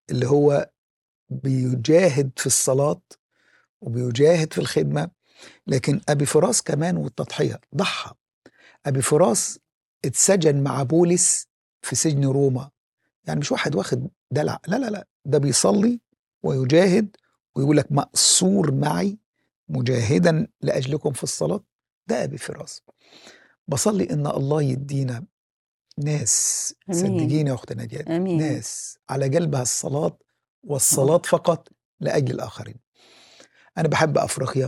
اللي هو بيجاهد في الصلاة وبيجاهد في الخدمة لكن أبي فراس كمان والتضحية ضحى أبي فراس اتسجن مع بولس في سجن روما يعني مش واحد واخد دلع لا لا لا ده بيصلي ويجاهد ويقول لك مأسور معي مجاهدا لأجلكم في الصلاة ده أبي فراس بصلي إن الله يدينا ناس آمين. صدقيني يا أخت نجاة آمين. ناس على قلبها الصلاة والصلاة فقط لأجل الآخرين أنا بحب أفريقيا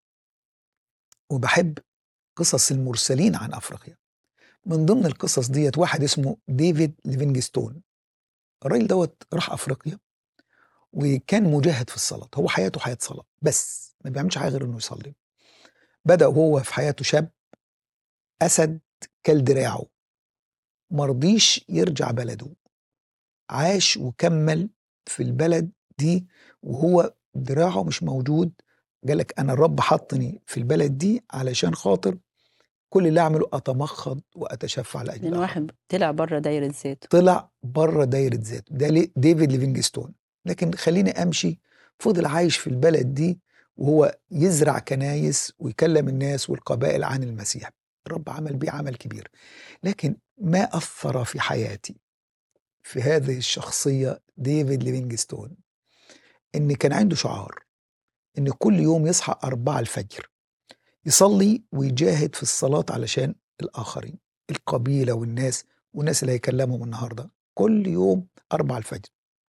وبحب قصص المرسلين عن أفريقيا من ضمن القصص ديت واحد اسمه ديفيد ليفينجستون الراجل دوت راح أفريقيا وكان مجاهد في الصلاة هو حياته حياة صلاة بس ما بيعملش حاجة غير إنه يصلي بدأ وهو في حياته شاب أسد كل دراعه مرضيش يرجع بلده عاش وكمل في البلد دي وهو دراعه مش موجود قالك أنا الرب حطني في البلد دي علشان خاطر كل اللي أعمله أتمخض وأتشفع لأجل لان الآخرين. واحد طلع بره دايره ذاته طلع بره دايره ذاته ده ليه- ديفيد ليفينجستون لكن خليني امشي فضل عايش في البلد دي وهو يزرع كنايس ويكلم الناس والقبائل عن المسيح الرب عمل بيه عمل كبير لكن ما اثر في حياتي في هذه الشخصيه ديفيد ليفينجستون ان كان عنده شعار ان كل يوم يصحى أربعة الفجر يصلي ويجاهد في الصلاة علشان الآخرين القبيلة والناس والناس اللي هيكلمهم النهاردة كل يوم أربعة الفجر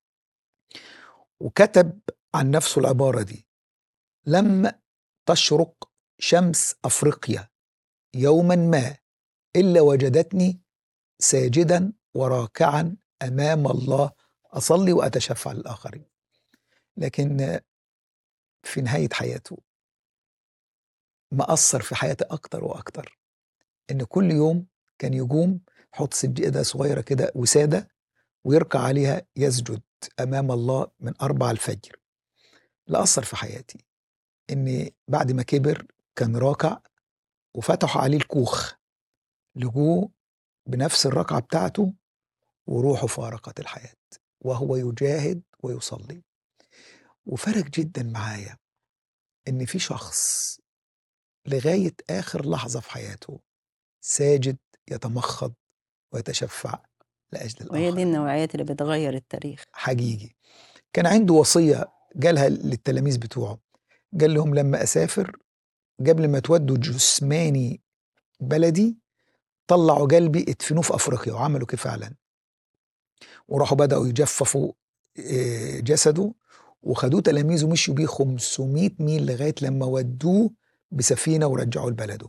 وكتب عن نفسه العبارة دي لم تشرق شمس أفريقيا يوما ما إلا وجدتني ساجدا وراكعا أمام الله أصلي وأتشفع للآخرين لكن في نهاية حياته ما أثر في حياتي أكتر وأكتر إن كل يوم كان يقوم يحط سجادة صغيرة كده وسادة ويركع عليها يسجد أمام الله من أربع الفجر لا أثر في حياتي إن بعد ما كبر كان راكع وفتحوا عليه الكوخ لقوه بنفس الركعة بتاعته وروحه فارقت الحياة وهو يجاهد ويصلي وفرق جدا معايا إن في شخص لغاية آخر لحظة في حياته ساجد يتمخض ويتشفع لأجل وهي دي الآخر النوعيات اللي بتغير التاريخ حقيقي كان عنده وصية قالها للتلاميذ بتوعه قال لهم لما أسافر قبل ما تودوا جثماني بلدي طلعوا قلبي ادفنوه في أفريقيا وعملوا كده فعلا وراحوا بدأوا يجففوا آه، جسده وخدوه تلاميذه مشوا بيه 500 ميل لغاية لما ودوه بسفينة ورجعوه لبلده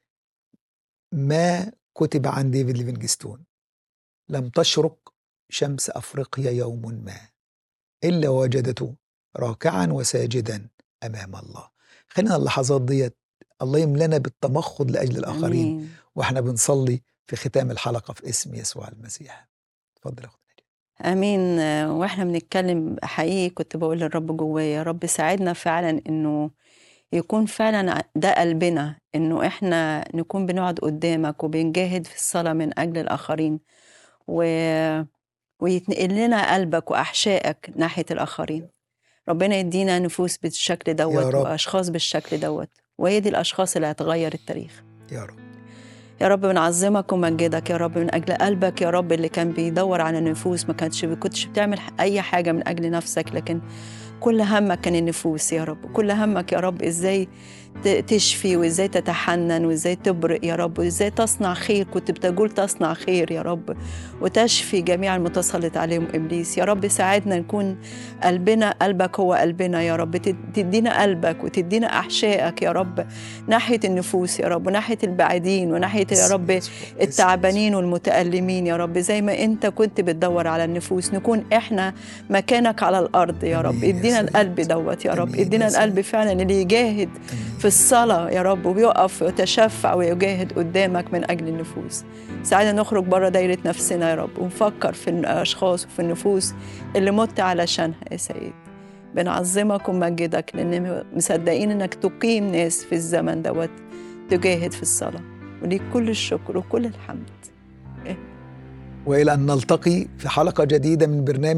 ما كتب عن ديفيد ليفينجستون لم تشرق شمس أفريقيا يوم ما إلا وجدته راكعا وساجدا أمام الله خلينا اللحظات ديت الله يملنا بالتمخض لأجل الآخرين آمين. وإحنا بنصلي في ختام الحلقة في اسم يسوع المسيح اتفضل يا أخت نجاة. امين آه، واحنا بنتكلم حقيقي كنت بقول للرب جوايا يا رب ساعدنا فعلا انه يكون فعلا ده قلبنا انه احنا نكون بنقعد قدامك وبنجاهد في الصلاه من اجل الاخرين و... ويتنقل لنا قلبك واحشائك ناحيه الاخرين ربنا يدينا نفوس بالشكل دوت رب. واشخاص بالشكل دوت وهي دي الاشخاص اللي هتغير التاريخ يا رب يا رب بنعظمك ومجدك يا رب من اجل قلبك يا رب اللي كان بيدور على النفوس ما كانتش كنتش بتعمل اي حاجه من اجل نفسك لكن كل همك كان النفوس يا رب كل همك يا رب ازاي ت- تشفي وازاي تتحنن وازاي تبرئ يا رب وازاي تصنع خير كنت بتقول تصنع خير يا رب وتشفي جميع المتسلط عليهم ابليس يا رب ساعدنا نكون قلبنا قلبك هو قلبنا يا رب تد- تدينا قلبك وتدينا احشائك يا رب ناحيه النفوس يا رب وناحيه البعيدين وناحيه يا اسم رب يسوع. اسم التعبانين والمتألمين يا رب زي ما انت كنت بتدور على النفوس نكون احنا مكانك على الارض يا رب آمين يا ادينا سيد. القلب دوت يا رب آمين يا ادينا القلب سيد. فعلا اللي يجاهد آمين. في الصلاة يا رب وبيقف ويتشفع ويجاهد قدامك من أجل النفوس ساعدنا نخرج بره دايرة نفسنا يا رب ونفكر في الأشخاص وفي النفوس اللي مت علشانها يا سيد بنعظمك ونمجدك لأن مصدقين إنك تقيم ناس في الزمن دوت تجاهد في الصلاة وليك كل الشكر وكل الحمد والى ان نلتقي في حلقه جديده من برنامج